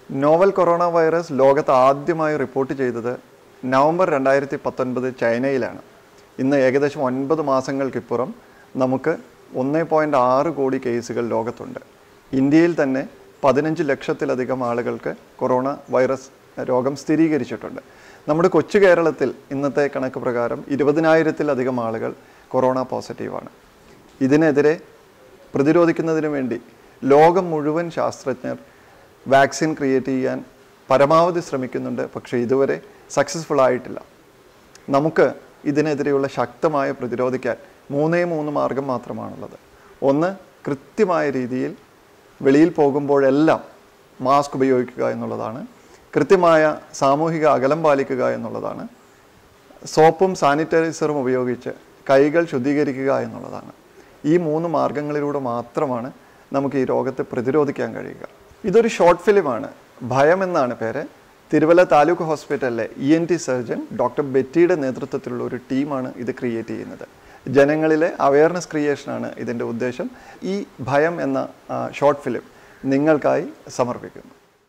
Novel corona virus ലോകത്ത് ആദ്യമായി report ചെയ്തത് നവംബർ രണ്ടായിരത്തി പത്തൊൻപത് ചൈനയിലാണ് ഇന്ന് ഏകദേശം ഒൻപത് മാസങ്ങൾക്കിപ്പുറം നമുക്ക് ഒന്ന് പോയിൻറ്റ് ആറ് കോടി കേസുകൾ ലോകത്തുണ്ട് ഇന്ത്യയിൽ തന്നെ പതിനഞ്ച് ലക്ഷത്തിലധികം ആളുകൾക്ക് കൊറോണ വൈറസ് രോഗം സ്ഥിരീകരിച്ചിട്ടുണ്ട് നമ്മുടെ കൊച്ചു കേരളത്തിൽ ഇന്നത്തെ കണക്ക് പ്രകാരം ഇരുപതിനായിരത്തിലധികം ആളുകൾ കൊറോണ പോസിറ്റീവാണ് ഇതിനെതിരെ പ്രതിരോധിക്കുന്നതിന് വേണ്ടി ലോകം മുഴുവൻ ശാസ്ത്രജ്ഞർ വാക്സിൻ ക്രിയേറ്റ് ചെയ്യാൻ പരമാവധി ശ്രമിക്കുന്നുണ്ട് പക്ഷേ ഇതുവരെ സക്സസ്ഫുൾ ആയിട്ടില്ല നമുക്ക് ഇതിനെതിരെയുള്ള ശക്തമായ പ്രതിരോധിക്കാൻ മൂന്നേ മൂന്ന് മാർഗം മാത്രമാണുള്ളത് ഒന്ന് കൃത്യമായ രീതിയിൽ വെളിയിൽ പോകുമ്പോഴെല്ലാം മാസ്ക് ഉപയോഗിക്കുക എന്നുള്ളതാണ് കൃത്യമായ സാമൂഹിക അകലം പാലിക്കുക എന്നുള്ളതാണ് സോപ്പും സാനിറ്റൈസറും ഉപയോഗിച്ച് കൈകൾ ശുദ്ധീകരിക്കുക എന്നുള്ളതാണ് ഈ മൂന്ന് മാർഗങ്ങളിലൂടെ മാത്രമാണ് നമുക്ക് ഈ രോഗത്തെ പ്രതിരോധിക്കാൻ കഴിയുക ഇതൊരു ഷോർട്ട് ഫിലിമാണ് ഭയം എന്നാണ് പേര് തിരുവല്ല താലൂക്ക് ഹോസ്പിറ്റലിലെ E N T surgeon doctor ബെറ്റിയുടെ നേതൃത്വത്തിലുള്ള ഒരു ടീമാണ് ഇത് ക്രിയേറ്റ് ചെയ്യുന്നത് ജനങ്ങളിലെ അവയർനെസ് ക്രിയേഷനാണ് ഇതിൻ്റെ ഉദ്ദേശം ഈ ഭയം എന്ന ഷോർട്ട് ഫിലിം നിങ്ങൾക്കായി സമർപ്പിക്കുന്നു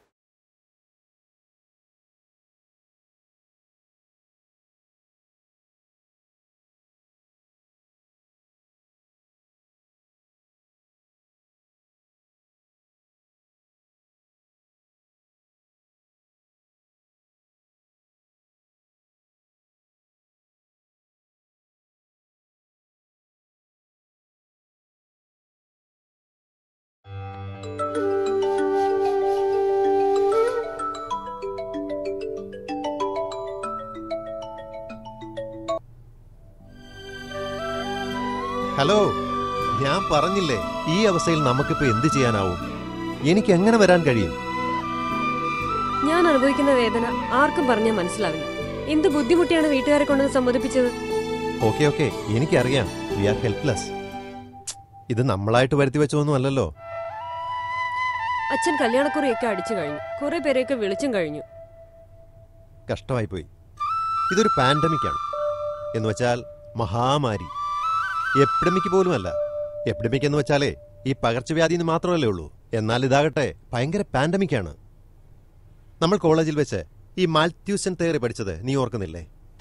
ഹലോ ഞാൻ പറഞ്ഞില്ലേ ഈ അവസ്ഥയിൽ നമുക്കിപ്പോ എന്ത് ചെയ്യാനാവും എനിക്ക് എങ്ങനെ വരാൻ കഴിയും ഞാൻ അനുഭവിക്കുന്ന വേദന ആർക്കും പറഞ്ഞാൽ മനസ്സിലാവില്ല എന്ത് ബുദ്ധിമുട്ടിയാണ് വീട്ടുകാരെ കൊണ്ടത് സമ്മതിപ്പിച്ചത് ഓക്കെ ഓക്കെ എനിക്കറിയാം വി ആർ ഹെൽപ്ലെസ് ഇത് നമ്മളായിട്ട് വരുത്തി വെച്ചതൊന്നും അല്ലല്ലോ അച്ഛൻ കല്യാണക്കുറിയൊക്കെ അടിച്ചു കഴിഞ്ഞു കുറെ പേരെയൊക്കെ വിളിച്ചും കഴിഞ്ഞു കഷ്ടമായി പോയി ഇതൊരു പാൻഡമിക് ആണ് എന്ന് വെച്ചാൽ മഹാമാരി എപ്പിഡമിക് പോലുമല്ല എപ്പിഡമിക് എന്ന് വെച്ചാലേ ഈ പകർച്ചവ്യാധി എന്ന് മാത്രമല്ലേ ഉള്ളൂ എന്നാൽ ഇതാകട്ടെ ഭയങ്കര പാൻഡമിക് ആണ് നമ്മൾ കോളേജിൽ വെച്ച് ഈ മാൽത്യൂസൻ തേറി പഠിച്ചത് നീ ഓർക്കുന്നില്ലേ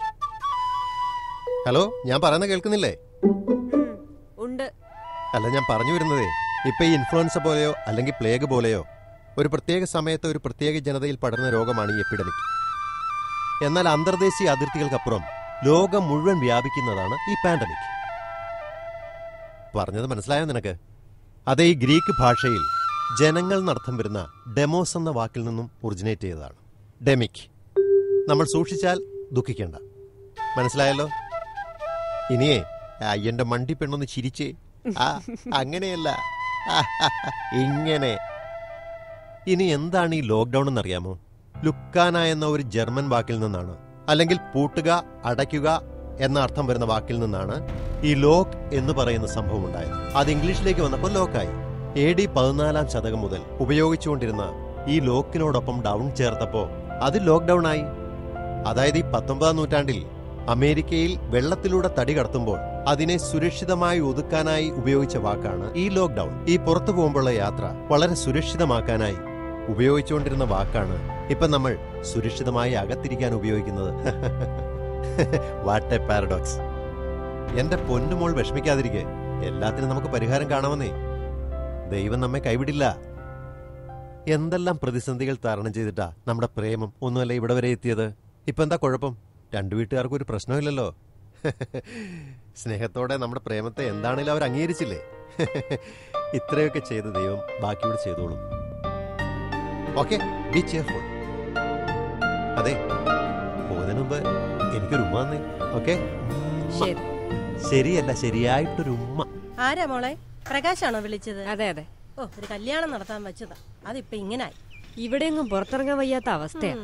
ഹലോ ഞാൻ പറയുന്നത് കേൾക്കുന്നില്ലേ ഉം, ഉണ്ട് അല്ല ഞാൻ പറഞ്ഞു വരുന്നതേ ഇപ്പൊ ഈ ഇൻഫ്ലുവൻസ പോലെയോ അല്ലെങ്കിൽ പ്ലേഗ് പോലെയോ ഒരു പ്രത്യേക സമയത്ത് ഒരു പ്രത്യേക ജനതയിൽ പടരുന്ന രോഗമാണ് ഈ എപ്പിഡമിക് എന്നാൽ അന്തർദേശീയ അതിർത്തികൾക്കപ്പുറം ലോകം മുഴുവൻ വ്യാപിക്കുന്നതാണ് ഈ പാൻഡമിക് പറഞ്ഞത് മനസ്സിലായോ നിനക്ക് അതേ ഈ ഗ്രീക്ക് ഭാഷയിൽ ജനങ്ങൾ എന്നർത്ഥം വരുന്ന ഡെമോസ് എന്ന വാക്കിൽ നിന്നും ഒറിജിനേറ്റ് ചെയ്തതാണ് ഡെമിക് നമ്മൾ സൂക്ഷിച്ചാൽ ദുഃഖിക്കേണ്ട മനസ്സിലായല്ലോ ഇനിയേ അയ്യന്റെ മണ്ടി പെണ്ണൊന്ന് ചിരിച്ചേ ആ അങ്ങനെയല്ല ആ, ഇങ്ങനെ ഇനി എന്താണ് ഈ ലോക്ക്ഡൌൺ എന്നറിയാമോ ലുക്കാന എന്ന ഒരു ജർമ്മൻ വാക്കിൽ നിന്നാണ് അല്ലെങ്കിൽ പൂട്ടുക അടയ്ക്കുക എന്ന അർത്ഥം വരുന്ന വാക്കിൽ നിന്നാണ് ഈ ലോക്ക് എന്ന് പറയുന്ന സംഭവം ഉണ്ടായത് അത് ഇംഗ്ലീഷിലേക്ക് വന്നപ്പോൾ ലോക്കായി എ ഡി പതിനാലാം ശതകം മുതൽ ഉപയോഗിച്ചുകൊണ്ടിരുന്ന ഈ ലോക്കിനോടൊപ്പം ഡൗൺ ചേർത്തപ്പോ അത് ലോക്ക്ഡൌൺ ആയി അതായത് ഈ പത്തൊമ്പതാം നൂറ്റാണ്ടിൽ അമേരിക്കയിൽ വെള്ളത്തിലൂടെ തടി കടത്തുമ്പോൾ അതിനെ സുരക്ഷിതമായി ഒതുക്കാനായി ഉപയോഗിച്ച വാക്കാണ് ഈ ലോക്ക്ഡൌൺ ഈ പുറത്തു പോകുമ്പോഴുള്ള യാത്ര വളരെ സുരക്ഷിതമാക്കാനായി ഉപയോഗിച്ചുകൊണ്ടിരുന്ന വാക്കാണ് ഇപ്പൊ നമ്മൾ സുരക്ഷിതമായി അകത്തിരിക്കാൻ ഉപയോഗിക്കുന്നത് വാട്ട് എ പാരഡോക്സ് എന്റെ പൊന്നുമോൾ വിഷമിക്കാതിരിക്കെ എല്ലാത്തിനും നമുക്ക് പരിഹാരം കാണാമെന്നേ ദൈവം നമ്മെ കൈവിടില്ല എന്തെല്ലാം പ്രതിസന്ധികൾ തരണം ചെയ്തിട്ടാ നമ്മുടെ പ്രേമം ഒന്നുമല്ല ഇവിടെ വരെ എത്തിയത് ഇപ്പൊ എന്താ കുഴപ്പം രണ്ടു വീട്ടുകാർക്കും ഒരു പ്രശ്നമില്ലല്ലോ സ്നേഹത്തോടെ നമ്മുടെ പ്രേമത്തെ എന്താണേലും അവർ അംഗീകരിച്ചില്ലേ ഇത്രയൊക്കെ ചെയ്ത ദൈവം ബാക്കിയോട് ചെയ്തോളും ഓക്കെ ബി ചെയർഫുൾ അതെ പോകുന്നതിന് മുമ്പ് എനിക്കൊരു ഉമ്മ തന്നേ ഓക്കെ ശരി ശരിയല്ല ശരിയായിട്ടൊരു ഉമ്മ ആരാ മോളെ പ്രകാശാണോ വിളിച്ചത് അതെ അതെ ഓ ഒരു കല്യാണം നടത്താൻ വെച്ചതാ അതിപ്പോ ഇങ്ങനായി ഇവിടെയൊന്നും പുറത്തിറങ്ങാൻ വയ്യാത്ത അവസ്ഥയാ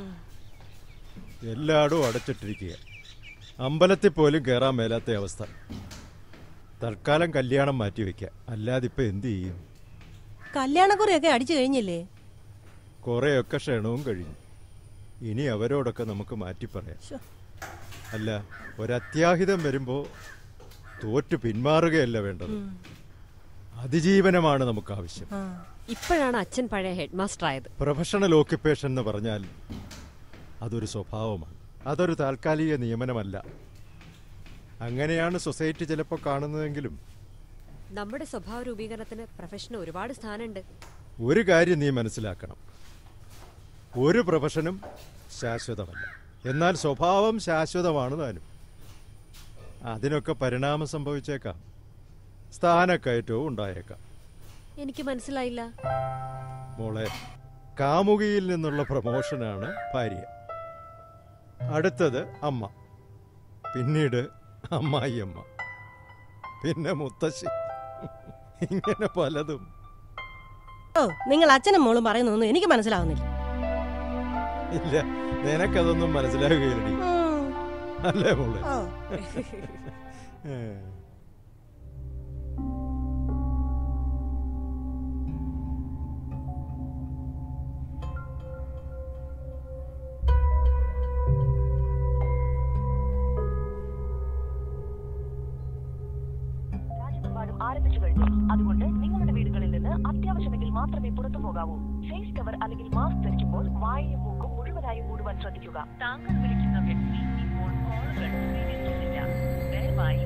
എല്ലായിടും അടച്ചിട്ടിരിക്കുക അമ്പലത്തിൽ പോലും കയറാൻ മേലാത്ത അവസ്ഥ തൽക്കാലം കല്യാണം മാറ്റിവെക്കുക അല്ലാതെ ഇപ്പൊ എന്ത് ചെയ്യും കല്യാണക്കുറിയൊക്കെ അടിച്ചു കഴിഞ്ഞില്ലേ കുറെയൊക്കെ ക്ഷണവും കഴിഞ്ഞു ഇനി അവരോടൊക്കെ നമുക്ക് മാറ്റി പറയാം ശ്ശോ. അല്ല ഒരത്യാഹിതം വരുമ്പോ തോറ്റു പിന്മാറുകയല്ല വേണ്ടത് അതിജീവനമാണ് നമുക്ക് ആവശ്യം ആ ഇപ്പോഴാണ് അച്ഛൻ പഴയ ഹെഡ് മാസ്റ്റർ ആയത് പ്രൊഫഷണൽ ഓക്യുപ്പേഷൻ എന്ന് പറഞ്ഞാൽ അതൊരു സ്വഭാവമാണ് അതൊരു താൽക്കാലിക നിയമനമല്ല അങ്ങനെയാണ് സൊസൈറ്റി ചിലപ്പോൾ കാണുന്നതെങ്കിലും നമ്മുടെ സ്വഭാവ രൂപീകരണത്തിന് പ്രൊഫഷന് ഒരുപാട് സ്ഥാനമുണ്ട് ഒരു കാര്യം നീ മനസ്സിലാക്കണം ഒരു പ്രൊഫഷനും ശാശ്വതമല്ല എന്നാൽ സ്വഭാവം ശാശ്വതമാണ് താനും അതിനൊക്കെ പരിണാമം സംഭവിച്ചേക്കാം സ്ഥാനക്കയറ്റവും ഉണ്ടായേക്കാം എനിക്ക് മനസ്സിലായില്ല മോളെ കാമുകിയിൽ നിന്നുള്ള പ്രമോഷനാണ് ഭാര്യ അടുത്തത് അമ്മ പിന്നീട് അമ്മായിയമ്മ പിന്നെ മുത്തശ്ശി ഇങ്ങനെ പലതും ഓ നിങ്ങൾ അച്ഛനും മോളും പറയുന്നൊന്നും എനിക്ക് മനസ്സിലാവുന്നില്ല ഇല്ല നിനക്കതൊന്നും മനസ്സിലാകുകയില്ലടി ഉം. അല്ലേ മോളെ ഓ ഏ. രാജ്യമെമ്പാടും ആരംഭിച്ചു കഴിഞ്ഞു അതുകൊണ്ട് നിങ്ങളുടെ വീടുകളിൽ നിന്ന് അത്യാവശ്യമെങ്കിൽ മാത്രമേ പുറത്തു പോകാവൂ ഫേസ് കവർ അല്ലെങ്കിൽ മാസ്ക് ധരിക്കുമ്പോൾ വായയും മൂക്കും മുഴുവനായും മൂടുവാൻ ശ്രദ്ധിക്കുക താങ്കൾ വിളിക്കുന്ന വ്യക്തി ഇപ്പോൾ കോളുകൾ സ്വീകരിക്കുന്നില്ല ദയവായി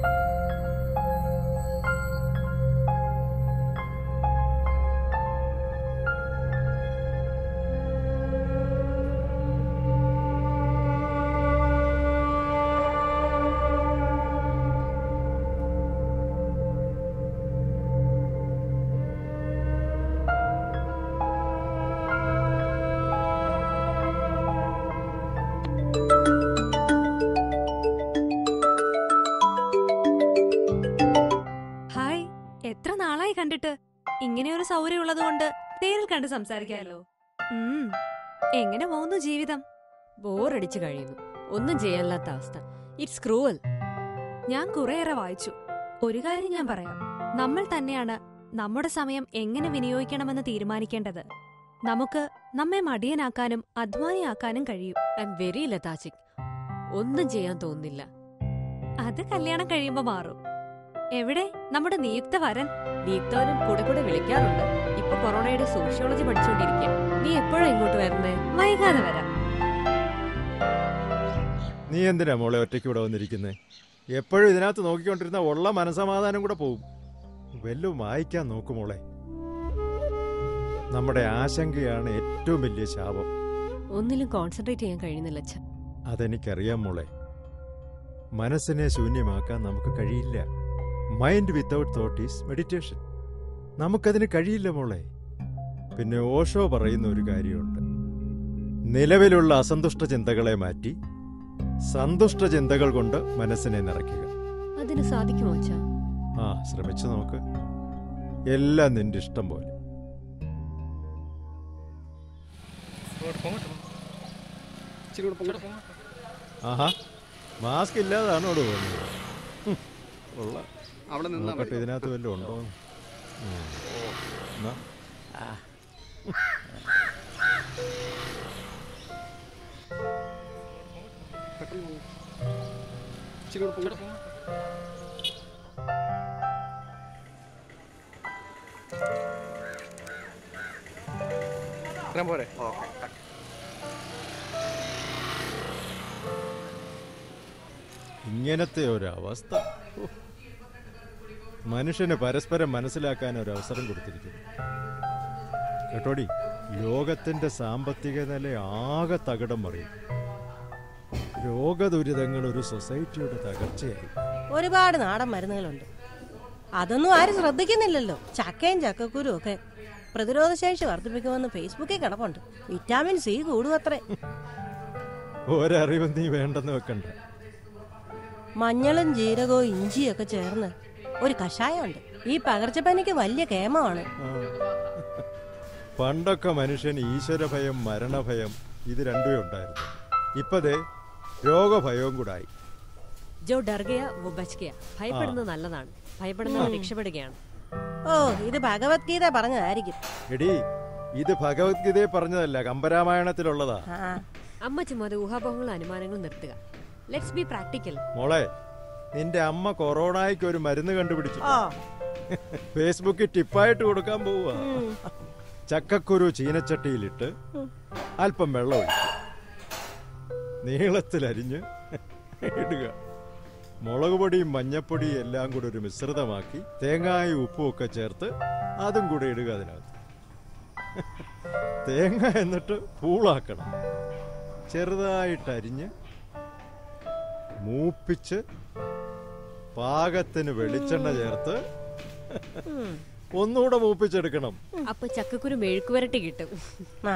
ഹായ് എത്ര നാളായി കണ്ടിട്ട് ഇങ്ങനെ ഒരു സൗകര്യം ഉള്ളതുകൊണ്ട് നേരിൽ കണ്ട് സംസാരിക്കാമല്ലോ ഉം, എങ്ങനെ പോകുന്നു ജീവിതം ബോറടിച്ചു കഴിയുന്നു ഒന്നും ചെയ്യാനില്ലാത്ത അവസ്ഥ ഇറ്റ്സ് ക്രൂവൽ ഞാൻ കുറേയേറെ വായിച്ചു ഒരു കാര്യം ഞാൻ പറയാം നമ്മൾ തന്നെയാണ് നമ്മുടെ സമയം എങ്ങനെ വിനിയോഗിക്കണമെന്ന് തീരുമാനിക്കേണ്ടത് നമുക്ക് നമ്മെ മടിയനാക്കാനും അധ്വാനിയാക്കാനും കഴിയും ഐ എം വെരി ലതാചിക് ഒന്നും ചെയ്യാൻ തോന്നുന്നില്ല അത് കല്യാണം കഴിയുമ്പോ മാറും എവിടെ നമ്മുടെ നിയുക്ത വരൻ നീക്തവനും കൂടെ കൂടെ വിളിക്കാറുണ്ട് ഇപ്പൊ കൊറോണയുടെ സോഷ്യോളജി പഠിച്ചുകൊണ്ടിരിക്കുക നീ എപ്പോഴാ ഇങ്ങോട്ട് വരുന്നേ വൈകാതെ വരാം നീ എന്തിനാ മോളെ ഒറ്റയ്ക്ക് ഇവിടെ വന്നിരിക്കുന്നേ എപ്പോഴും ഇതിനകത്ത് നോക്കിക്കൊണ്ടിരുന്ന ഉള്ള മനസമാധാനം കൂടെ പോവും വല്ലതും വായിക്കാൻ നോക്കു മോളെ നമ്മുടെ ആശങ്കയാണ് ഏറ്റവും വലിയ ശാപം ഒന്നിലും കോൺസെൻട്രേറ്റ് ചെയ്യാൻ കഴിയുന്നില്ല അച്ഛൻ അതെനിക്കറിയാം മോളെ മനസ്സിനെ ശൂന്യമാക്കാൻ നമുക്ക് കഴിയില്ല mind without thought is meditation നമുക്കതിന് കഴിയില്ല മോളെ പിന്നെ ഓഷോ പറയുന്ന ഒരു കാര്യമുണ്ട് നിലവിലുള്ള അസന്തുഷ്ട ചിന്തകളെ മാറ്റി സന്തുഷ്ട ചിന്തകൾ കൊണ്ട് മനസ്സിനെ നിറയ്ക്കുക അതിന് സാധിക്കുമോ അച്ഛാ ആ ശ്രമിച്ചു നോക്ക് എല്ലാം നിന്റെ ഇഷ്ടം പോലെ ആഹാ മാസ്ക് ഇല്ലാതാണ് അവിടെ പോകുന്നത് ഹും, ഉള്ള അവിടെ നിന്നാ നോക്കട്ടെ ഇതിനകത്ത് വല്ലതും ഉണ്ടോ എന്നാ ഇച്ചിരി കൂടെ പൊങ്ങോട്ട് പോ. ഇത്രയും പോരെ ഇങ്ങനത്തെ ഒരവസ്ഥ ഹോ. മനുഷ്യന് പരസ്പരം മനസ്സിലാക്കാൻ ഒരു അവസരം കൊടുത്തിരിക്കുന്നു കേട്ടോടി ലോകത്തിന്റെ സാമ്പത്തിക നില ആകെ തകിടം മറിയും രോഗദുരിതങ്ങൾ ഒരു സൊസൈറ്റിയുടെ തകർച്ചയായി ഒരുപാട് നാടൻ മരുന്നുകളുണ്ട് അതൊന്നും ആരും ശ്രദ്ധിക്കുന്നില്ലല്ലോ ചക്കയും ചക്കക്കുരും ഒക്കെ പ്രതിരോധശേഷി വർദ്ധിപ്പിക്കുമെന്ന് ഫേസ്ബുക്കിൽ കിടപ്പുണ്ട് വിറ്റാമിൻ സി കൂടുമത്രേ ഒരറിവും നീ വേണ്ടെന്ന് വെക്കണ്ട മഞ്ഞളും ജീരകവും ഇഞ്ചിയും ഒക്കെ ചേർന്ന് ഒരു കഷായമുണ്ട് ഈ പകർച്ചപ്പനിക്ക് വലിയ കേമമാണ് ആ. പണ്ടൊക്കെ മനുഷ്യന് ഈശ്വരഭയം മരണഭയം ഇത് രണ്ടുമേ ഉണ്ടായിരുന്നു ഇപ്പതേ രോഗഭയവും കൂടായി ജോ ഡർഗയ വോ ബച്കയ ഭയപ്പെടുന്നത് നല്ലതാണ് ഭയപ്പെടുന്നവർ രക്ഷപ്പെടുകയാണ് ഓ ഇത് ഭഗവത്ഗീത പറഞ്ഞതായിരിക്കും എടി ഇത് ഭഗവത്ഗീതയെ പറഞ്ഞതല്ല കമ്പരാമായണത്തിലുള്ളതാ ആ അമ്മ ചുമ്മാതെ ഊഹാപോഹങ്ങളും അനുമാനങ്ങളും നിർത്തുക ലെറ്റ്സ് ബി പ്രാക്ടിക്കൽ മോളെ നിന്റെ അമ്മ കൊറോണയ്ക്ക് ഒരു മരുന്ന് കണ്ടുപിടിച്ചു ഓ ഫേസ്ബുക്കിൽ ടിപ്പായിട്ട് കൊടുക്കാൻ പോവുക ചക്കക്കുരു ചീനച്ചട്ടിയിലിട്ട് അല്പം വെള്ളം ഒഴിക്കുക നീളത്തിലരിഞ്ഞ് ഇടുക മുളക് പൊടിയും മഞ്ഞപ്പൊടിയും എല്ലാം കൂടി ഒരു മിശ്രിതമാക്കി തേങ്ങായും ഉപ്പും ഒക്കെ ചേർത്ത് അതും കൂടെ ഇടുക അതിനകത്ത് തേങ്ങ എന്നിട്ട് പൂളാക്കണം ചെറുതായിട്ട് അരിഞ്ഞ് മൂപ്പിച്ച് പാകത്തിന് വെളിച്ചെണ്ണ ചേർത്ത് ഒന്നുകൂടെ മൂപ്പിച്ചെടുക്കണം അപ്പൊ ചക്കക്കുരു മെഴുക്കുവരട്ടി കിട്ടും ആ.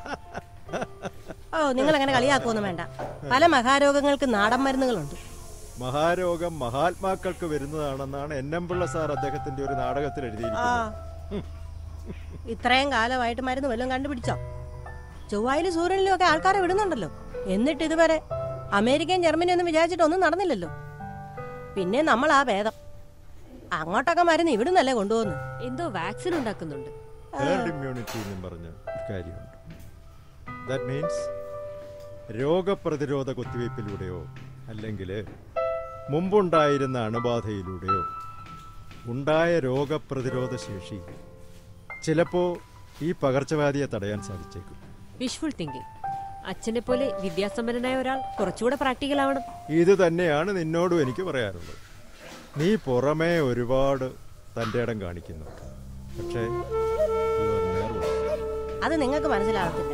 ഓ നിങ്ങൾ അങ്ങനെ കളിയാക്കൊന്നും വേണ്ട പല മഹാരോഗങ്ങൾക്ക് നാടൻ മരുന്നുകളുണ്ട് മഹാരോഗം മഹാത്മാക്കൾക്ക് വരുന്നതാണെന്നാണ് എൻ എം പിള്ള സാർ അദ്ദേഹത്തിന്റെ ഒരു നാടകത്തിൽ ആ എഴുതിയിരിക്കുന്നത് ഇത്രയും കാലമായിട്ട് മരുന്ന് വല്ലതും കണ്ടുപിടിച്ചോ ചൊവ്വായിലും സൂര്യനിലും ഒക്കെ ആൾക്കാരെ വിടുന്നുണ്ടല്ലോ എന്നിട്ട് ഇതുവരെ അമേരിക്കയും ജർമ്മനിയും ഒന്നും വിചാരിച്ചിട്ട് ഒന്നും നടന്നില്ലല്ലോ പിന്നെ നമ്മൾ ആ ഭേദം അങ്ങോട്ടൊക്കെ മരുന്ന് ഇവിടുന്നല്ലേ കൊണ്ടുപോകുന്നു എന്തോ വാക്സിൻ ഉണ്ടാക്കുന്നുണ്ട് ഹേർഡ് ഇമ്മ്യൂണിറ്റി എന്നും പറഞ്ഞ ഒരു കാര്യമുണ്ട് ദാറ്റ് മീൻസ് രോഗപ്രതിരോധ കുത്തിവയ്പ്പിലൂടെയോ അല്ലെങ്കിൽ മുമ്പുണ്ടായിരുന്ന അണുബാധയിലൂടെയോ ഉണ്ടായ രോഗപ്രതിരോധ ശേഷി ചിലപ്പോൾ ഈ പകർച്ചവ്യാധിയെ തടയാൻ സാധിച്ചേക്കും വിഷ്ഫുൾ തിങ്കിങ് അച്ഛനെ പോലെ വിദ്യാസമ്പന്നനായ ഒരാൾ കുറച്ചുകൂടെ പ്രാക്ടിക്കൽ ആവണം ഇത് തന്നെയാണ് നിന്നോടും എനിക്ക് പറയാറുള്ളത് നീ പുറമേ ഒരുപാട് തൻ്റെ ഇടം കാണിക്കുന്നു പക്ഷേ you are nervous. അത് നിങ്ങൾക്ക് മനസ്സിലാകത്തില്ല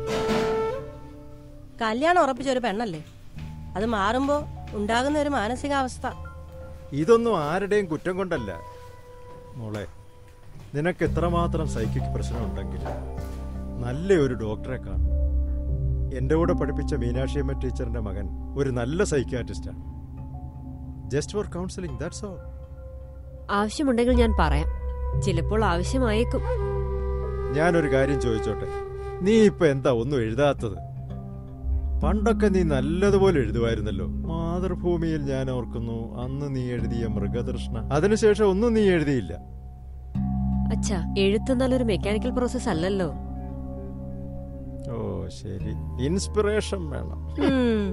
കല്യാണം ഉറപ്പിച്ച ഒരു പെണ്ണല്ലേ അത് മാറുമ്പോ ഉണ്ടാകുന്ന ഒരു മാനസികാവസ്ഥ ഇതൊന്നും ആരുടെയും കുറ്റം കൊണ്ടല്ല മോളെ നിനക്ക് എത്രമാത്രം സൈക്കിക് പ്രശ്നമുണ്ടെങ്കിൽ നല്ല ഒരു ഡോക്ടറെ കാണും എൻ്റെ കൂടെ പഠിപ്പിച്ച മീനാക്ഷിയമ്മ ടീച്ചറിന്റെ മകൻ ഒരു നല്ല സൈക്യാട്രിസ്റ്റാണ് just for counselling that's all ആവശ്യമുണ്ടെങ്കിൽ ഞാൻ പറയാം ചിലപ്പോൾ ആവശ്യമായേക്കും ഞാനൊരു കാര്യം ചോദിച്ചോട്ടെ നീ ഇപ്പൊ എന്താ ഒന്നും എഴുതാത്തത് പണ്ടൊക്കെ നീ നല്ലതുപോലെ എഴുതുമായിരുന്നല്ലോ മാതൃഭൂമിയിൽ ഞാൻ ഓർക്കുന്നു അന്ന് നീ എഴുതിയ മൃഗതൃഷ്ണ അതിനുശേഷം ഒന്നും നീ എഴുതിയില്ല അച്ഛാ എഴുത്തെന്നാൽ ഒരു മെക്കാനിക്കൽ പ്രോസസ് അല്ലല്ലോ ഓ ശരി ഇൻസ്പിറേഷൻ വേണം ഉം.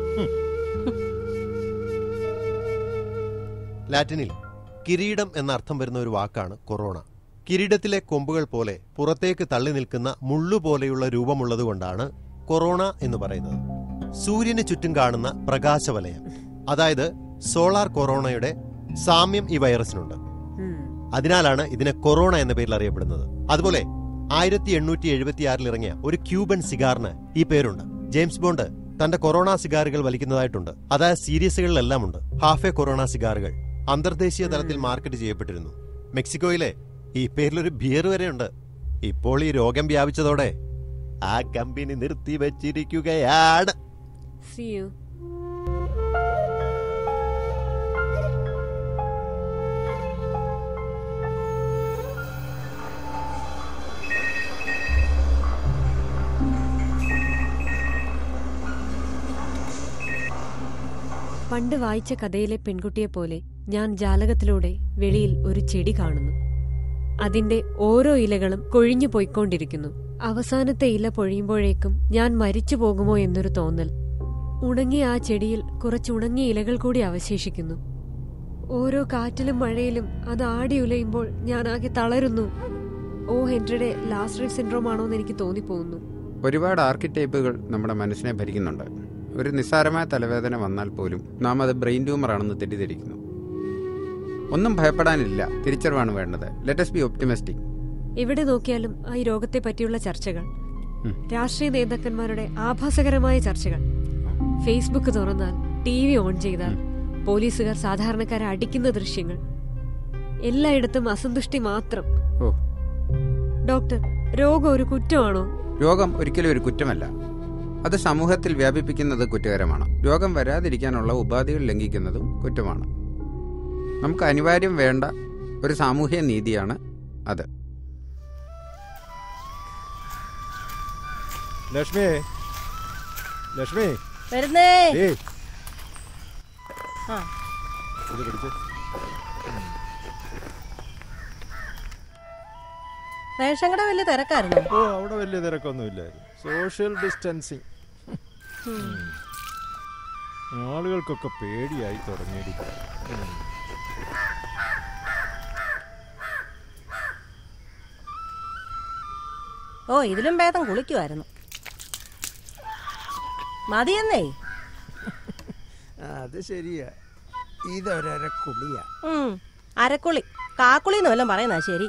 ലാറ്റിനിൽ കിരീടം എന്ന അർത്ഥം വരുന്ന ഒരു വാക്കാണ് കൊറോണ കിരീടത്തിലെ കൊമ്പുകൾ പോലെ പുറത്തേക്ക് തള്ളി നിൽക്കുന്ന മുള്ളു പോലെയുള്ള രൂപമുള്ളതുകൊണ്ടാണ് കൊറോണ എന്ന് പറയുന്നത് സൂര്യന് ചുറ്റും കാണുന്ന പ്രകാശവലയം അതായത് സോളാർ കൊറോണയുടെ സാമ്യം ഈ വൈറസിനുണ്ട് ഉം. അതിനാലാണ് ഇതിനെ കൊറോണ എന്ന പേരിൽ അറിയപ്പെടുന്നത് അതുപോലെ ആയിരത്തി എണ്ണൂറ്റി എഴുപത്തിയാറിൽ ഇറങ്ങിയ ഒരു ക്യൂബൻ സിഗാറിന് ഈ പേരുണ്ട് ജെയിംസ് ബോണ്ട് തന്റെ കൊറോണ സിഗാറുകൾ വലിക്കുന്നതായിട്ടുണ്ട് അതായത് സീരീസുകളിലെല്ലാം ഉണ്ട് ഹാഫെ കൊറോണ സിഗാറുകൾ അന്തർദേശീയ തലത്തിൽ മാർക്കറ്റ് ചെയ്യപ്പെട്ടിരുന്നു മെക്സിക്കോയിലെ ഈ പേരിലൊരു ബിയർ വരെയുണ്ട് ഇപ്പോൾ ഈ രോഗം വ്യാപിച്ചതോടെ ആ കമ്പനി നിർത്തിവച്ചിരിക്കുകയാണ് See you. പണ്ട് വായിച്ച കഥയിലെ പെൺകുട്ടിയെ പോലെ ഞാൻ ജാലകത്തിലൂടെ വെളിയിൽ ഒരു ചെടി കാണുന്നു അതിന്റെ ഓരോ ഇലകളും കൊഴിഞ്ഞു പോയിക്കൊണ്ടിരിക്കുന്നു അവസാനത്തെ ഇല പൊഴിയുമ്പോഴേക്കും ഞാൻ മരിച്ചു പോകുമോ എന്നൊരു തോന്നൽ ഉണങ്ങിയ ആ ചെടിയിൽ കുറച്ച് ഉണങ്ങിയ ഇലകൾ കൂടി അവശേഷിക്കുന്നു ഓരോ കാറ്റിലും മഴയിലും അത് ആടി ഉലയുമ്പോൾ ഞാൻ ആകെ തളരുന്നു ഓ ഹെൻറിയുടെ ലാസ്റ്റ് റൈറ്റ് സിൻഡ്രോം ആണോ എന്ന് എനിക്ക് തോന്നിപ്പോകുന്നു ഒരുപാട് ആർക്കിടൈപ്പുകൾ നമ്മുടെ മനസ്സിനെ ഭരിക്കുന്നുണ്ട് ഒരു നിസ്സാരമായ തലവേദന വന്നാൽ പോലും നാം അത് ബ്രെയിൻ ട്യൂമർ ആണെന്ന് തെറ്റിദ്ധരിക്കുന്നു ഒന്നും ഭയപ്പെടാനില്ല തിരിച്ചറിവാണ് വേണ്ടത് ലെറ്റസ് ബി ഒപ്റ്റിമിസ്റ്റിക് എവിടെ നോക്കിയാലും ആ ഈ രോഗത്തെ പറ്റിയുള്ള ചർച്ചകൾ ഉം. രാഷ്ട്രീയ നേതാക്കന്മാരുടെ ആഭാസകരമായ ചർച്ചകൾ ഫേസ്ബുക്ക് തുറന്നാൽ ടി വി ഓൺ ചെയ്താൽ പോലീസുകാർ സാധാരണക്കാരെ അടിക്കുന്ന ദൃശ്യങ്ങൾ എല്ലായിടത്തും അസന്തുഷ്ടി മാത്രം ഓ ഡോക്ടർ രോഗം ഒരു കുറ്റമാണോ രോഗം ഒരിക്കലും ഒരു കുറ്റമല്ല അത് സമൂഹത്തിൽ വ്യാപിപ്പിക്കുന്നത് കുറ്റകരമാണ് രോഗം വരാതിരിക്കാനുള്ള ഉപാധികൾ ലംഘിക്കുന്നതും കുറ്റമാണ് നമുക്ക് അനിവാര്യം വേണ്ട ഒരു സാമൂഹ്യ നീതിയാണ് അത് ലക്ഷ്മി ലക്ഷ്മി വരുന്നേ ഏയ് ആ ഇത് പിടിച്ച് റേഷൻ കട വലിയ തിരക്കായിരുന്നു ഓ അവിടെ വലിയ തിരക്കൊന്നുമില്ലായിരുന്നു സോഷ്യൽ ഡിസ്റ്റൻസിങ് ആളുകൾക്കൊക്കെ പേടിയായി തുടങ്ങിയിരിക്കുക ഓ ഇതിലും ഭേദം കുളിക്കുമായിരുന്നു മതിയെന്നേ അത് ശരിയാ ഇതൊരര കുളിയാ ഉം, അരക്കുളി കാക്കുളി എന്ന് വല്ലതും പറയുന്ന ശരി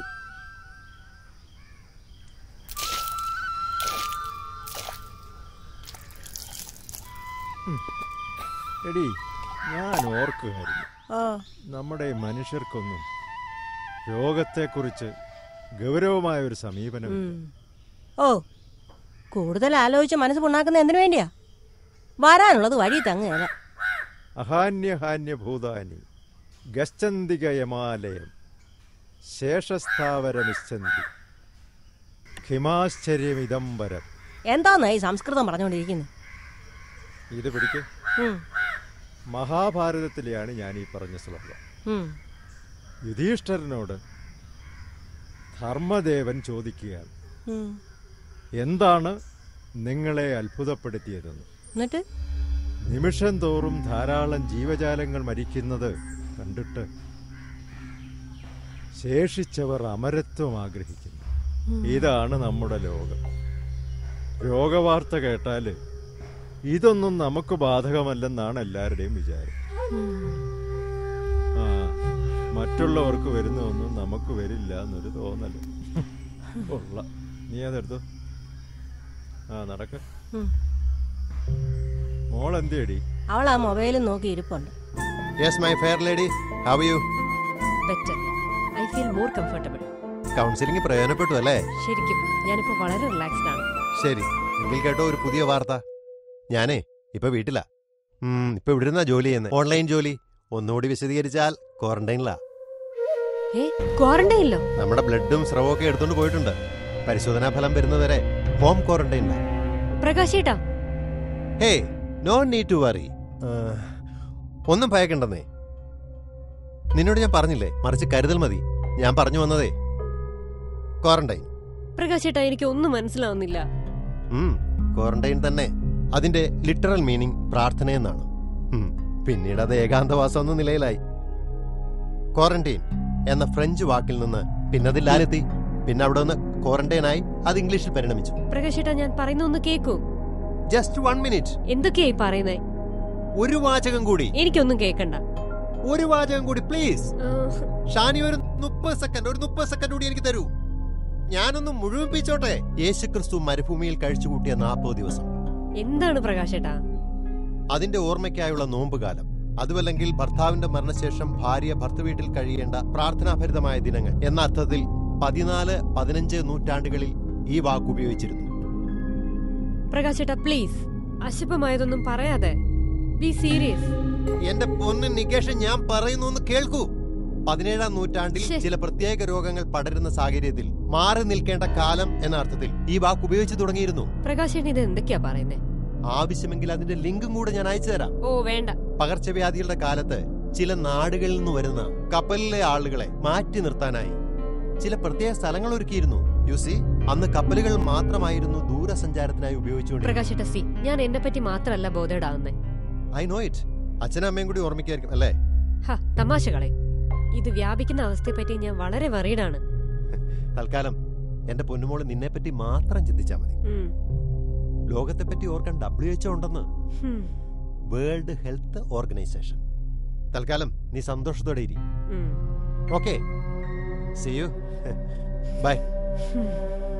എടി ഞാൻ ഓർക്കുകയായിരുന്നു ഓ നമ്മുടെ മനുഷ്യർക്കൊന്നും രോഗത്തെക്കുറിച്ച് ഗൗരവമായ ഒരു സമീപനം ഉം. ഓ കൂടുതൽ ആലോചിച്ച് മനസ്സ് പുണ്ണാക്കുന്ന എന്തിനു വേണ്ടിയാ വരാനുള്ളത് വഴി തങ്ങുകയല്ല അഹാന്യഹാന്യഭൂതാനി ഗശ്ചന്തിക യമാലയം ശേഷസ്ഥാവരമിശ്ചന്തി ഹിമാശ്ചര്യമിതംബരം എന്താന്നാ ഈ സംസ്കൃതം പറഞ്ഞുകൊണ്ടിരിക്കുന്നത് ഇത് പിടിക്ക് ഉം, മഹാഭാരതത്തിലെയാണ് ഞാൻ ഈ പറഞ്ഞ ശ്ലോകം ഉം. യുധിഷ്ഠരനോട് ധർമ്മദേവൻ ചോദിക്കുകയാണ് ഉം. എന്താണ് നിങ്ങളെ അത്ഭുതപ്പെടുത്തിയതെന്ന് എന്നിട്ട് നിമിഷം തോറും ധാരാളം ജീവജാലങ്ങൾ മരിക്കുന്നത് കണ്ടിട്ട് ശേഷിച്ചവർ അമരത്വം ആഗ്രഹിക്കുന്നു ഇതാണ് നമ്മുടെ ലോകം രോഗവാർത്ത കേട്ടാൽ ഇതൊന്നും നമുക്ക് ബാധകമല്ലെന്നാണ് എല്ലാവരുടെയും വിചാരം ആ മറ്റുള്ളവർക്ക് വരുന്നതൊന്നും നമുക്ക് വരില്ല എന്നൊരു തോന്നല് ഉള്ള നീ അതെടുത്തു ആ നടക്ക ഉം. മോൾ എന്തേടി അവൾ ആ മൊബൈലും നോക്കി ഇരിപ്പുണ്ട് yes my fair lady have you better I feel more comfortable counselling പ്രയോജനപ്പെട്ടു അല്ലേ ശരിക്കും ഞാനിപ്പോ വളരെ റിലാക്സ്ഡ് ആണ് ശരി എങ്കിൽ കേട്ടോ ഒരു പുതിയ വാർത്ത ഞാനേ ഇപ്പൊ വീട്ടിലാ ഉം, ഇപ്പൊ ഇവിടെ ഇരുന്നാ ജോലി ചെയ്യുന്നത് ഓൺലൈൻ ജോലി ഒന്നുകൂടി വിശദീകരിച്ചാൽ ക്വാറന്റൈനിലാ ഏ ക്വാറന്റൈനിലോ നമ്മുടെ ബ്ലഡും സ്രവവും ഒക്കെ എടുത്തോണ്ട് പോയിട്ടുണ്ട് പരിശോധനാ ഫലം വരുന്നവരെ ഹോം ക്വാറന്റൈനിലാ പ്രകാശേട്ടാ hey no need to worry ഒന്നും ഭയക്കണ്ടെന്നേ നിന്നോട് ഞാൻ പറഞ്ഞില്ലേ മറിച്ച് കരുതൽ മതി ഞാൻ പറഞ്ഞു വന്നതേ ക്വാറന്റൈൻ പ്രകാശേട്ടാ എനിക്ക് ഒന്നും മനസ്സിലാവുന്നില്ല ഉം, ക്വാറന്റൈൻ തന്നെ അതിന്റെ ലിറ്ററൽ മീനിങ് പ്രാർത്ഥനയെന്നാണ് ഉം, പിന്നീട് അത് ഏകാന്തവാസം എന്ന നിലയിലായി ക്വാറന്റൈൻ എന്ന ഫ്രഞ്ച് വാക്കിൽ നിന്ന് പിന്നെ അത് ലാലെത്തി പിന്നെ അവിടെ നിന്ന് ക്വാറന്റൈൻ ആയി അത് ഇംഗ്ലീഷിൽ പരിണമിച്ചു പ്രകാശേട്ടാ ഞാൻ പറയുന്ന ഒന്ന് കേക്കൂ ജസ്റ്റ് വൺ മിനിറ്റ് എന്തൊക്കെയായി പറയുന്നേ ഒരു വാചകം കൂടി എനിക്കൊന്നും കേക്കണ്ട ഒരു വാചകം കൂടി പ്ലീസ് ആ, ഷാനി ഒരു മുപ്പത് സെക്കൻഡ് ഒരു മുപ്പത് സെക്കൻഡ് കൂടി എനിക്ക് തരൂ ഞാനൊന്ന് മുഴുവിപ്പിച്ചോട്ടെ യേശുക്രിസ്തു മരുഭൂമിയിൽ കഴിച്ചുകൂട്ടിയ നാൽപ്പത് ദിവസം എന്താണ് പ്രകാശേട്ടാ അതിന്റെ ഓർമ്മയ്ക്കായുള്ള നോമ്പുകാലം അതുമല്ലെങ്കിൽ ഭർത്താവിന്റെ മരണശേഷം ഭാര്യ ഭർത്തൃവീട്ടിൽ കഴിയേണ്ട പ്രാർത്ഥനാഭരിതമായ ദിനങ്ങൾ എന്ന അർത്ഥത്തിൽ പതിനാല് പതിനഞ്ച് നൂറ്റാണ്ടുകളിൽ ഈ വാക്ക് ഉപയോഗിച്ചിരുന്നു പ്രകാശേട്ടാ പ്ലീസ് അശുഭമായതൊന്നും പറയാതെ ബി സീരിയസ് എന്റെ പൊന്ന് നികേഷ് ഞാൻ പറയുന്നു ഒന്ന് കേൾക്കൂ പതിനേഴാം നൂറ്റാണ്ടിൽ ശ്ശെ. ചില പ്രത്യേക രോഗങ്ങൾ പടരുന്ന സാഹചര്യത്തിൽ മാറി നിൽക്കേണ്ട കാലം എന്ന അർത്ഥത്തിൽ ഈ വാക്ക് ഉപയോഗിച്ചു തുടങ്ങിയിരുന്നു പ്രകാശേട്ടൻ ഇത് എന്തൊക്കെയാ പറയുന്നേ ആവശ്യമെങ്കിൽ അതിന്റെ ലിങ്കും കൂടെ ഞാൻ അയച്ചു തരാം ഓ വേണ്ട പകർച്ചവ്യാധികളുടെ കാലത്ത് ചില നാടുകളിൽ നിന്ന് വരുന്ന കപ്പലിലെ ആളുകളെ മാറ്റി നിർത്താനായി ചില പ്രത്യേക സ്ഥലങ്ങൾ ഒരുക്കിയിരുന്നു യുസി അന്ന് കപ്പലുകൾ മാത്രമായിരുന്നു ദൂരസഞ്ചാരത്തിനായി ഉപയോഗിച്ചുകൊണ്ടിരുന്നത് പ്രകാശേട്ട സി ഞാൻ എന്നെ പറ്റി മാത്രല്ല ബോധേടാവുന്നേ ഐ നോ ഇറ്റ് അച്ഛനും അമ്മയും കൂടി ഓർമ്മിക്കായിരിക്കും അല്ലേ ഹ തമാശകളെ ഇത് വ്യാപിക്കുന്ന അവസ്ഥയെപ്പറ്റി ഞാൻ വളരെ വറീഡാണ് തൽക്കാലം എന്റെ പൊന്നുമോള് നിന്നെ പറ്റി മാത്രം ചിന്തിച്ചാ മതി ഉം. ലോകത്തെ പറ്റി ഓർക്കാൻ ഡബ്ല്യു എച്ച് ഉണ്ടെന്ന് ഹും. വേൾഡ് ഹെൽത്ത് ഓർഗനൈസേഷൻ തൽക്കാലം നീ സന്തോഷത്തോടെ ഇരി ഉം. ഓക്കെ സി യു ബൈ ഹും.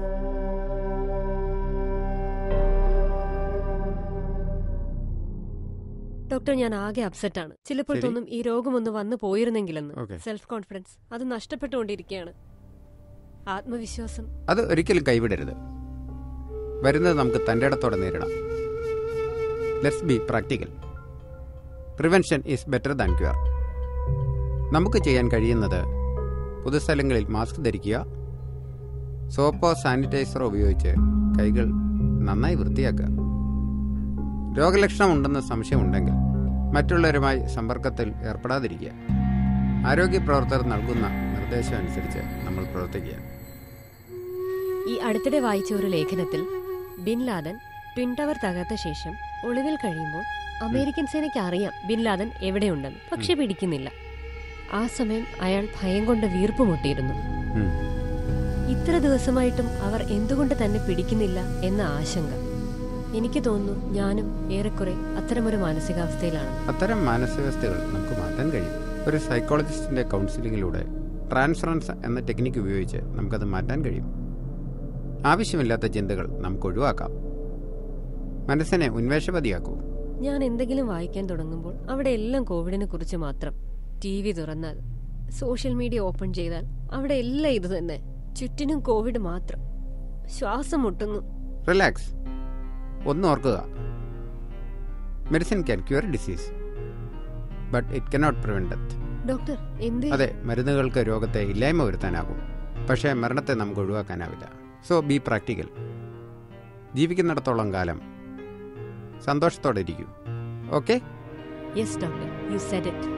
ഡോക്ടർ ഞാൻ ആകെ അപ്സെറ്റ് ആണ് ചിലപ്പോൾ ശരി. തോന്നും ഈ രോഗം ഒന്ന് വന്നു പോയിരുന്നെങ്കിലെന്ന് Okay. സെൽഫ് കോൺഫിഡൻസ് അത് നഷ്ടപ്പെട്ടുകൊണ്ടിരിക്കുകയാണ് ആത്മവിശ്വാസം അത് ഒരിക്കലും കൈവിടരുത് വരുന്നത് നമുക്ക് തൻ്റെ ഇടത്തോടെ നേരിടാം let's be practical prevention is better than cure നമുക്ക് ചെയ്യാൻ കഴിയുന്നത് പൊതുസ്ഥലങ്ങളിൽ മാസ്ക് ധരിക്കുക സോപ്പോ സാനിറ്റൈസറോ ഉപയോഗിച്ച് കൈകൾ നന്നായി വൃത്തിയാക്കുക രോഗലക്ഷണം ഉണ്ടെന്ന് സംശയമുണ്ടെങ്കിൽ മറ്റുള്ളവരുമായി സമ്പർക്കത്തിൽ ഏർപ്പെടാതിരിക്കുക ആരോഗ്യ പ്രവർത്തകർ നൽകുന്ന നിർദ്ദേശം അനുസരിച്ച് നമ്മൾ പ്രവർത്തിക്കുക ഈ അടുത്തിടെ വായിച്ച ഒരു ലേഖനത്തിൽ ബിൻ ലാദൻ ട്വിൻ ടവർ തകർത്ത ശേഷം ഒളിവിൽ കഴിയുമ്പോൾ അമേരിക്കൻ സേനയ്ക്ക് അറിയാം ബിൻ ലാദൻ എവിടെയുണ്ടെന്ന് പക്ഷെ പിടിക്കുന്നില്ല ആ സമയം അയാൾ ഭയം കൊണ്ട് വീർപ്പ് മുട്ടിയിരുന്നു ഉം. ഇത്ര ദിവസമായിട്ടും അവർ എന്തുകൊണ്ട് തന്നെ പിടിക്കുന്നില്ല എന്ന ആശങ്ക എനിക്ക് തോന്നുന്നു ഞാനും ഏറെക്കുറെ അത്തരമൊരു മാനസികാവസ്ഥയിലാണ് അത്തരം മാനസികാവസ്ഥകൾ നമുക്ക് മാറ്റാൻ കഴിയും ഒരു സൈക്കോളജിസ്റ്റിന്റെ കൗൺസിലിങ്ങിലൂടെ ട്രാൻസ്ഫറൻസ് എന്ന ടെക്നിക്ക് ഉപയോഗിച്ച് നമുക്കത് മാറ്റാൻ കഴിയും ആവശ്യമില്ലാത്ത ചിന്തകൾ നമുക്ക് ഒഴിവാക്കാം മനസ്സിനെ ഉന്മേഷവതിയാക്കൂ ഞാൻ എന്തെങ്കിലും വായിക്കാൻ തുടങ്ങുമ്പോൾ അവിടെ എല്ലാം കോവിഡിനെ കുറിച്ച് മാത്രം ടി വി തുറന്നാൽ സോഷ്യൽ മീഡിയ ഓപ്പൺ ചെയ്താൽ അവിടെ എല്ലാം ഇത് തന്നെ ചുറ്റിനും കോവിഡ് മാത്രം ശ്വാസം മുട്ടുന്നു റിലാക്സ് ഒന്ന് ഓർക്കുക medicine can cure disease but it cannot prevent death doctor എന്തേ അതെ മരുന്നുകൾക്ക് രോഗത്തെ ഇല്ലായ്മ വരുത്താനാകും പക്ഷേ മരണത്തെ നമുക്ക് ഒഴിവാക്കാനാവില്ല സോ ബി പ്രാക്ടിക്കൽ ജീവിക്കുന്നിടത്തോളം കാലം സന്തോഷത്തോടെ ഇരിക്കൂ okay yes doctor you said it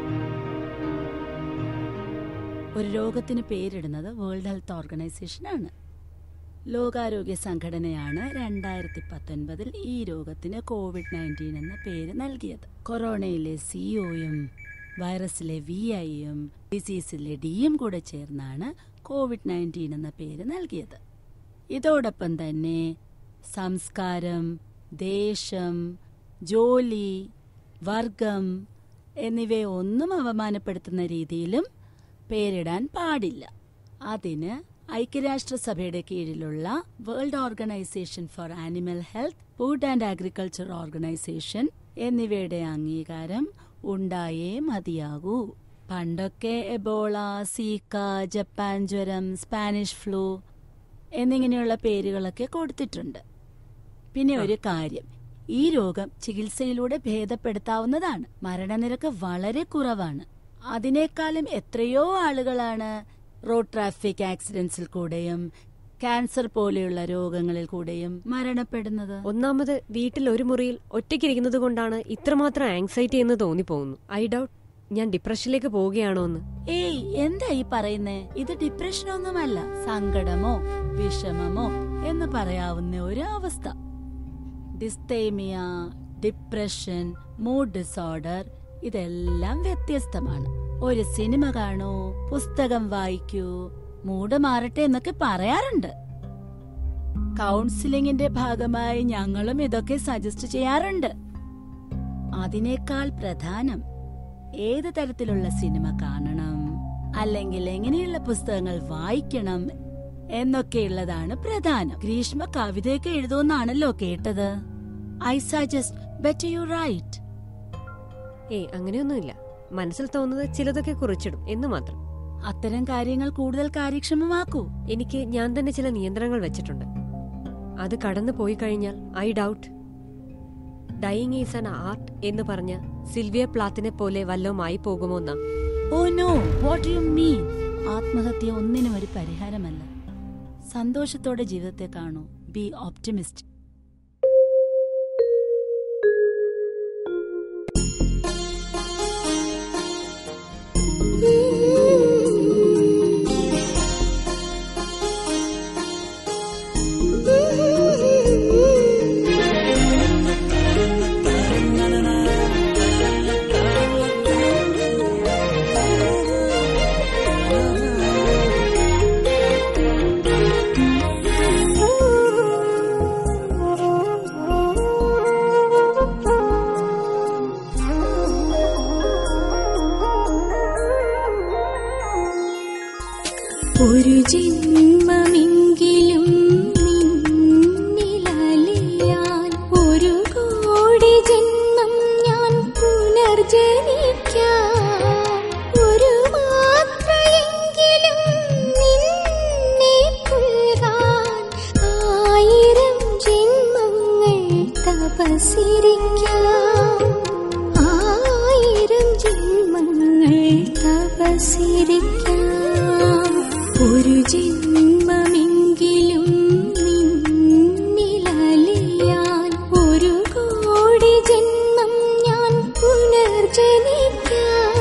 ഒരു രോഗത്തിന് പേരിടുന്നത് വേൾഡ് ഹെൽത്ത് ഓർഗനൈസേഷൻ ആണ് ലോകാരോഗ്യ സംഘടനയാണ് രണ്ടായിരത്തി പത്തൊൻപതിൽ ഈ രോഗത്തിന് കോവിഡ് നയൻറ്റീൻ എന്ന പേര് നൽകിയത് കൊറോണയിലെ സിഒയും വൈറസിലെ വി ഐയും ഡിസീസിലെ ഡിയും കൂടെ ചേർന്നാണ് കോവിഡ് നയൻറ്റീൻ എന്ന പേര് നൽകിയത് ഇതോടൊപ്പം തന്നെ സംസ്കാരം ദേശം ജോലി വർഗം എന്നിവയെ ഒന്നും അവമാനപ്പെടുത്തുന്ന രീതിയിലും പേരിടാൻ പാടില്ല അതിന് ഐക്യരാഷ്ട്രസഭയുടെ കീഴിലുള്ള World Organisation for Animal Health Food and Agriculture Organisation എന്നിവയുടെ അംഗീകാരം ഉണ്ടായേ മതിയാകൂ പണ്ടൊക്കെ എബോള സീക്ക ജപ്പാൻ ജ്വരം സ്പാനിഷ് ഫ്ലൂ എന്നിങ്ങനെയുള്ള പേരുകളൊക്കെ കൊടുത്തിട്ടുണ്ട് പിന്നെ ഒരു കാര്യം ഈ രോഗം ചികിത്സയിലൂടെ ഭേദപ്പെടുത്താവുന്നതാണ് മരണനിരക്ക് വളരെ കുറവാണ് അതിനേക്കാളും എത്രയോ ആളുകളാണ് റോഡ് ട്രാഫിക് ആക്സിഡന്റ്സിൽ കൂടെയും ക്യാൻസർ പോലെയുള്ള രോഗങ്ങളിൽ കൂടെയും മരണപ്പെടുന്നത് ഒന്നാമത് വീട്ടിൽ ഒരു മുറിയിൽ ഒറ്റയ്ക്കിരിക്കുന്നത് കൊണ്ടാണ് ഇത്രമാത്രം ആങ്സൈറ്റി എന്ന് തോന്നിപ്പോകുന്നു ഐ ഡൗട്ട് ഞാൻ ഡിപ്രഷനിലേക്ക് പോവുകയാണോ എന്ന് ഏയ് എന്താ ഈ പറയുന്നേ ഇത് ഡിപ്രഷൻ ഒന്നുമല്ല സങ്കടമോ വിഷമമോ എന്ന് പറയാവുന്ന ഒരു അവസ്ഥ ഡിസ്തേമിയ ഡിപ്രഷൻ മൂഡ് ഡിസോർഡർ ഇതെല്ലാം വ്യത്യസ്തമാണ് ഒരു സിനിമ കാണൂ പുസ്തകം വായിക്കൂ മൂഡ് മാറട്ടെ എന്നൊക്കെ പറയാറുണ്ട് കൗൺസിലിംഗിന്റെ ഭാഗമായി ഞങ്ങളും ഇതൊക്കെ സജസ്റ്റ് ചെയ്യാറുണ്ട് അതിനേക്കാൾ പ്രധാനം ഏത് തരത്തിലുള്ള സിനിമ കാണണം അല്ലെങ്കിൽ എങ്ങനെയുള്ള പുസ്തകങ്ങൾ വായിക്കണം എന്നൊക്കെയുള്ളതാണ് പ്രധാനം ഗ്രീഷ്മ കവിതയൊക്കെ എഴുതുമെന്നാണല്ലോ കേട്ടത് I suggest better you write ഏയ് അങ്ങനെയൊന്നുമില്ല മനസ്സിൽ തോന്നുന്നത് ചിലതൊക്കെ കുറിച്ചിടും എന്ന് മാത്രം അത്തരം കാര്യങ്ങൾ കൂടുതൽ കാര്യക്ഷമമാക്കൂ എനിക്ക് ഞാൻ തന്നെ ചില നിയന്ത്രണങ്ങൾ വെച്ചിട്ടുണ്ട് അത് കടന്നു പോയി കഴിഞ്ഞാൽ I doubt dying is an art എന്ന് പറഞ്ഞ സിൽവിയ പ്ലാത്തിനെ പോലെ വല്ലതുമായി പോകുമോന്നാ oh no what you mean ആത്മഹത്യ ഒന്നിനും ഒരു പരിഹാരമല്ല സന്തോഷത്തോടെ ജീവിതത്തെ കാണൂ ബി ഓപ്റ്റിമിസ്റ്റ് ഒരു ജന്മമെങ്കിലും നിന്നിലലിയാൻ ഒരു കോടി ജന്മം ഞാൻ പുനർജനിക്കാം ഒരു മാത്രയെങ്കിലും നിന്നെ പുൽകാൻ ആയിരം ജന്മങ്ങൾ തപസിരിക്കാം ആയിരം ജന്മങ്ങൾ തപസിരിക്കാം ഒരു ജന്മമെങ്കിലും നിന്നിലലിയാൻ ഒരു കോടി ജന്മം ഞാൻ പുനർജനിക്കാം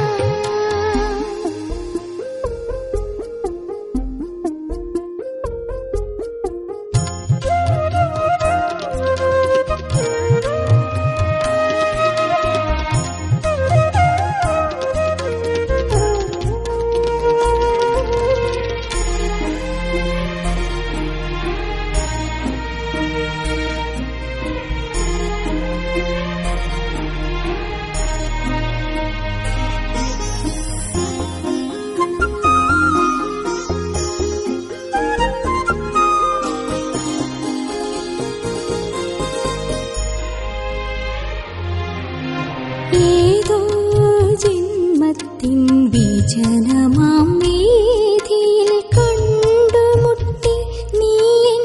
വിജനമാം വീഥിയിൽ കണ്ടുമുട്ടി നീ എൻ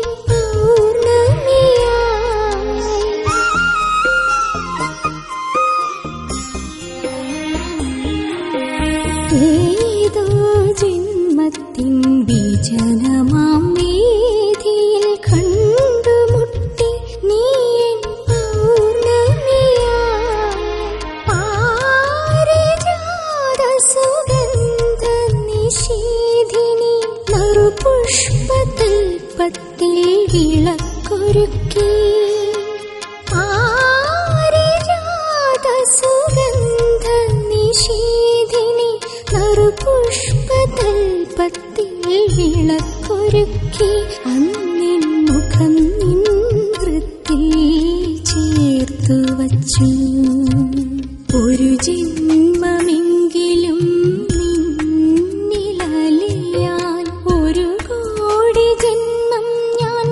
പൗർണമിയായി ഏതോ ജന്മത്തിൻ വിജനമാം വീഥിയിൽ കണ്ടുമുട്ടി നീ എൻ പൗർണമിയായി പാരിജാത സുഗന്ധ നിഷേധിനി നറുപുഷ്പതൽപ്പത്തിൽ വിളക്കൊരുക്കി പാരിജാത സുഗന്ധ നിഷേധിനി നറുപുഷ്പതൽപ്പത്തിൽ വിളക്കൊരുക്കി അന്നിൻ മുഖം നിൻ വൃത്തിൽ ചേർത്തു വച്ചു ഒരു ജന്മമെങ്കിലും നിന്നിലലിയാൻ ഒരു കോടി ജന്മം ഞാൻ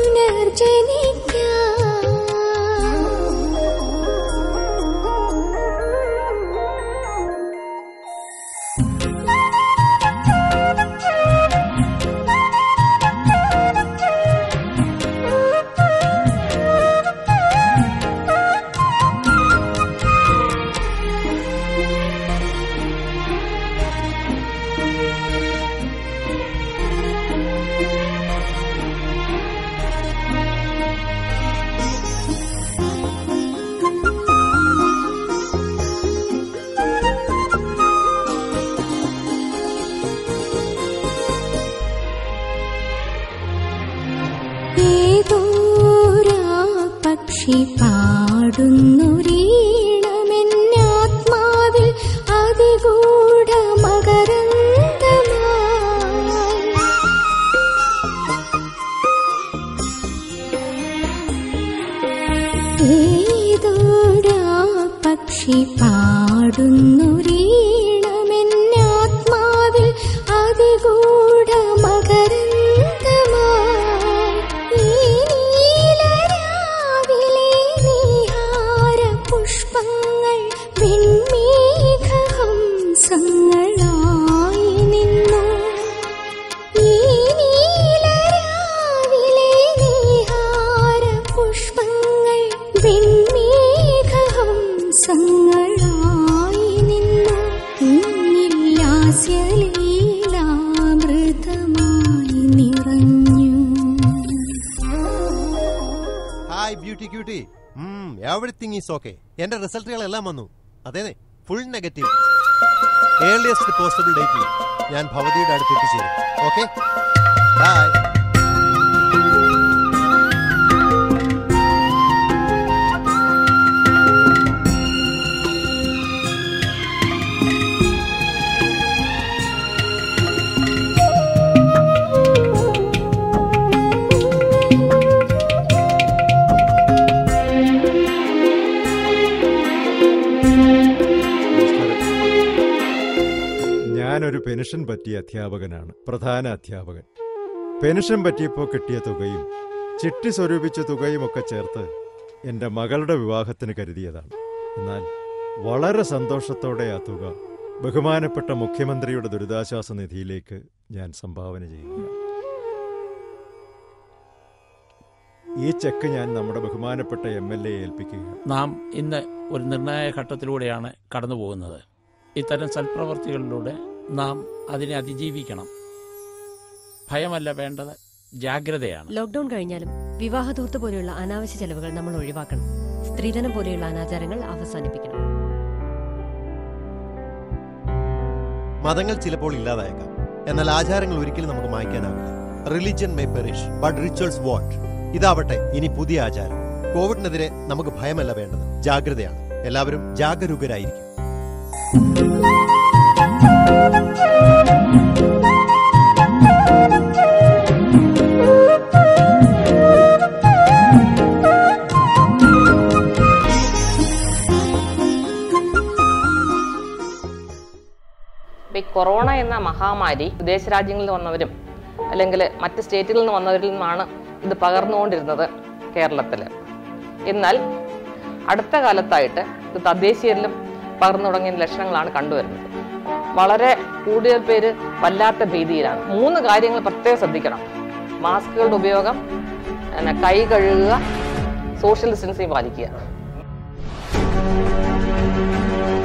പുനർജനിക്കാം ഏതോരാ പക്ഷി പാടുന്നൊരീണമെന്നാത്മാവിൽ അതിഗൂഢ മകരന്തമായി ഏതോരാ പക്ഷി പാടുന്നൊരീണമെന്നാത്മാവിൽ അതിഗൂഢ മകരന്തമായി ഈ നീലരാവിലെ നീഹാര പുഷ്പങ്ങൾ വെൺമേഘഹംസങ്ങളായി നിന്നു ഈ നീലരാവിലെ നീഹാര പുഷ്പങ്ങൾ വെൺമേഘഹംസങ്ങളായി നിന്നു ഇന്നില്ലാസ്യലീലാമൃതമായി നിറഞ്ഞു hi beauty cutie everything is okay എന്റെ റിസൾട്ടുകളെല്ലാം വന്നു അതേനെ ഫുൾ നെഗറ്റീവ് ഏർലിയസ്റ്റ് പോസിബിൾ ഡേറ്റിൽ ഞാൻ ഭവതിയുടെ അടുത്ത് എത്തിച്ചേരും ഓക്കെ ബൈ ഞാനൊരു പെൻഷൻ പറ്റിയ അധ്യാപകനാണ് പ്രധാന അധ്യാപകൻ പെൻഷൻ പറ്റിയപ്പോൾ കിട്ടിയ തുകയും ചിട്ടി സ്വരൂപിച്ച തുകയുമൊക്കെ ചേർത്ത് എൻ്റെ മകളുടെ വിവാഹത്തിന് കരുതിയതാണ് എന്നാൽ വളരെ സന്തോഷത്തോടെ ആ തുക ബഹുമാനപ്പെട്ട മുഖ്യമന്ത്രിയുടെ ദുരിതാശ്വാസ നിധിയിലേക്ക് ഞാൻ സംഭാവന ചെയ്യുകയാണ് ഈ ചെക്ക് ഞാൻ നമ്മുടെ ബഹുമാനപ്പെട്ട എം എൽ എ ഏൽപ്പിക്കുകയാണ് നാം ഇന്ന് ഒരു നിർണായക ഘട്ടത്തിലൂടെയാണ് കടന്നു പോകുന്നത് ഇത്തരം സൽപ്രവർത്തികളിലൂടെ നാം അതിനെ അതിജീവിക്കണം ഭയമല്ല വേണ്ടത് ജാഗ്രതയാണ് ലോക്ഡൌൺ കഴിഞ്ഞാലും വിവാഹധൂർത്ത് പോലെയുള്ള അനാവശ്യ ചെലവുകൾ നമ്മൾ ഒഴിവാക്കണം സ്ത്രീധനം പോലെയുള്ള അനാചാരങ്ങൾ അവസാനിപ്പിക്കണം മതങ്ങൾ ചിലപ്പോൾ ഇല്ലാതായേക്കാം എന്നാൽ ആചാരങ്ങൾ ഒരിക്കലും നമുക്ക് മായ്ക്കാനാവില്ല religion may perish but rituals what ഇതാവട്ടെ ഇനി പുതിയ ആചാരം കോവിഡിനെതിരെ നമുക്ക് ഭയമല്ല വേണ്ടത് ജാഗ്രതയാണ് എല്ലാവരും ജാഗരൂകരായിരിക്കും ഇപ്പം ഈ കൊറോണ എന്ന മഹാമാരി വിദേശ രാജ്യങ്ങളിൽ നിന്ന് വന്നവരും അല്ലെങ്കിൽ മറ്റ് സ്റ്റേറ്റുകളിൽ നിന്ന് വന്നവരിൽ നിന്നുമാണ് ഇത് പകർന്നുകൊണ്ടിരുന്നത് കേരളത്തിൽ എന്നാൽ അടുത്ത കാലത്തായിട്ട് ഇത് തദ്ദേശീയരിലും പകർന്നു തുടങ്ങിയ ലക്ഷണങ്ങളാണ് കണ്ടുവരുന്നത് വളരെ കൂടുതൽ പേര് വല്ലാത്ത ഭീതിയിലാണ് മൂന്ന് കാര്യങ്ങൾ പ്രത്യേകം ശ്രദ്ധിക്കണം മാസ്കുകളുടെ ഉപയോഗം പിന്നെ കൈ കഴുകുക സോഷ്യൽ ഡിസ്റ്റൻസിങ് പാലിക്കുക